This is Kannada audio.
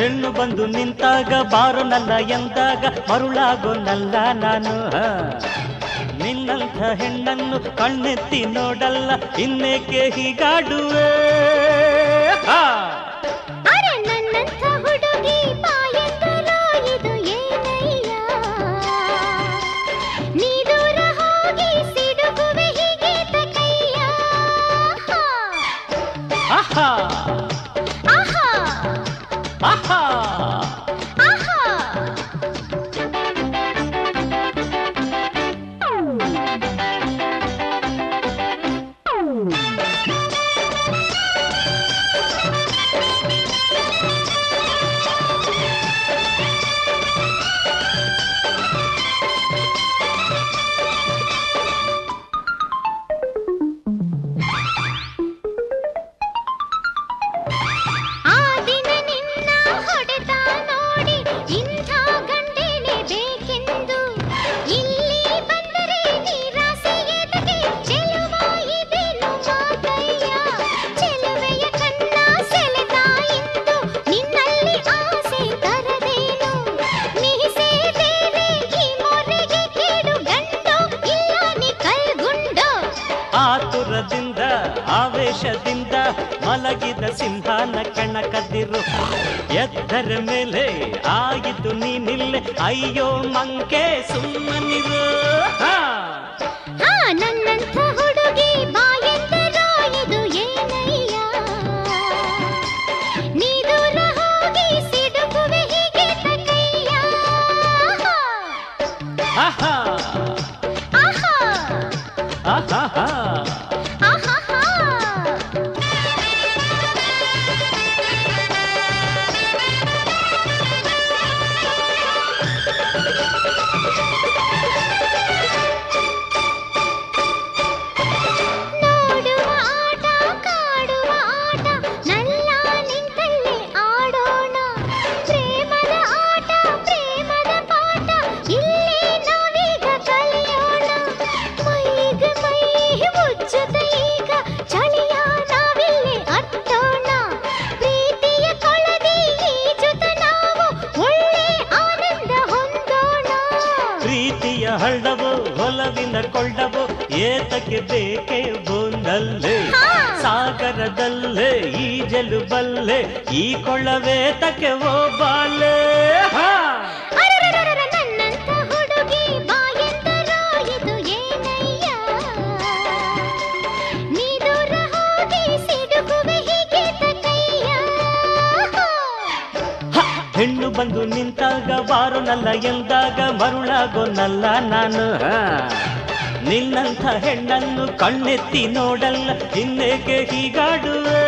ಹೆಣ್ಣು ಬಂದು ನಿಂತಾಗ ಬಾರು ನನ್ನ ಎಂದಾಗ ಮರುಳಾಗೋ ನಲ್ಲ ನಾನು ಹ. ನಿನ್ನಂಥ ಹೆಣ್ಣನ್ನು ಕಣ್ಣೆತ್ತಿ ನೋಡಲ್ಲ ಇನ್ನೇಕೆ ಹೀಗಾಡುವೆ ಹಾ ಅರೆ ನನ್ನಂಥ ಹುಡುಗಿ ಬಾಯೆಂದಲೋ ಇದು ಏನಯ್ಯ ನೀ ದೂರ ಹೋಗಿ ಸಿಡುಗುವೆ ಹೀಗೆ ತಕಯ್ಯ ಆಹಾ ಆಹಾ ಆಹಾ ಆಹಾ ಆ ದಿನ ನಿನ್ನ ಹೊಡೆತ ನೋಡಿ ಇಂಥ ಗಂಡೇನೆ ಬೇಕೆಂದು ಇಲ್ಲಿ ಬಂದರೆ ನಿರಾಸೆ ಎದೆಗೆ ಚೆಲುವ ಇದೇನು ಮಾತಯ್ಯ ಚೆಲುವೆಯ ಕಣ್ಣ ಸೆಳೆದ ಇಂದು ನಿನ್ನಲ್ಲಿ ಆಸೆ ತರದೇನು ಮೀಸೆ ಬೇರೆ ಈ ಮೊರೆಗೆ ಕೇಡು ಗಂಡು ಇಲ್ಲ ನೀ ಕಲ್ಗುಂಡು ಆತುರದಿಂದ ಆವೇಶದಿಂದ ಮಲಗಿದ ಸಿಂಹಾನ ಕಣ ಕದ್ದಿರು ಎದ್ದರ ಮೇಲೆ ಆಯಿತು ನೀನಿಲ್ಲೆ ಅಯ್ಯೋ ಮಂಕೆ ಸುಮ್ಮನಿರು ಹಾ ಹಾ ನನ್ನಂಥ ಹುಡುಗಿ ಬಾಯೆಂದರೋ ಇದು ಏನಯ್ಯ ನೀ ದೂರ ಹೋಗಿ ಸಿಡುಕುವೆ ಹೀಗೆ ತಕಯ್ಯ ಆಹಾ ಆಹಾ ಆಹಾ ಆಹಾಹಾ ನೋಡುವ ಆಟ ಕಾಡುವ ಆಟ ನಲ್ಲ ನಿಂತಲ್ಲೇ ಆಡೋಣ ಪ್ರೇಮದ ಆಟ ಪ್ರೇಮದ ಪಾಠ ಇಲ್ಲೇ ನಾವೀಗ ಕಲಿಯೋಣ ಮೈಗೆ ಮೈ ಮುಚ್ಚುತ್ತ ಈಗ ಚಳಿಯ ನಾವಿಲ್ಲಿ ಅಟ್ಟೋಣ ಪ್ರೀತಿಯ ಕೊಳದಿ ಈಜುತ್ತ ನಾವು ಒಳ್ಳೆ ಆನಂದ ಹೊಂದೋಣ ಪ್ರೀತಿಯ ಹಳ್ಳವು ಹೊಲವಿನ ಕೊಳ್ಳವು ಏತಕ್ಕೆ ಬೇಕೆ ಬೋಂದಲ್ಲೇ ಹಾ. ಸಾಗರದಲ್ಲೇ ಈಜಲು ಬಲ್ಲೆ ಈ ಕೊಳ್ಳವೇ ತಕ್ಕೆ ಓ ಬಾಲೆ ಹಾ ಅರರರರರ ನನ್ನಂಥ ಹುಡುಗಿ ಬಾಯೆಂದರೋ ಇದು ಏನಯ್ಯ ನೀ ದೂರ ಹೋಗಿ ಸಿಡುಕುವೆ ಹೀಗೆ ತಕಯ್ಯ ಹ! ಹೆಣ್ಣು ಬಂದು ನಿಂತಾಗ ಬಾರು ನಲ್ಲ ಎಂದಾಗ ಮರುಳಾಗೋ ನಲ್ಲ ನಾನು ಹ. ನಿನ್ನಂಥ ಹೆಣ್ಣನ್ನು ಕಣ್ಣೆತ್ತಿ ನೋಡಲ್ಲ ಇನ್ನೇಕೆ ಹೀಗಾಡುವೆ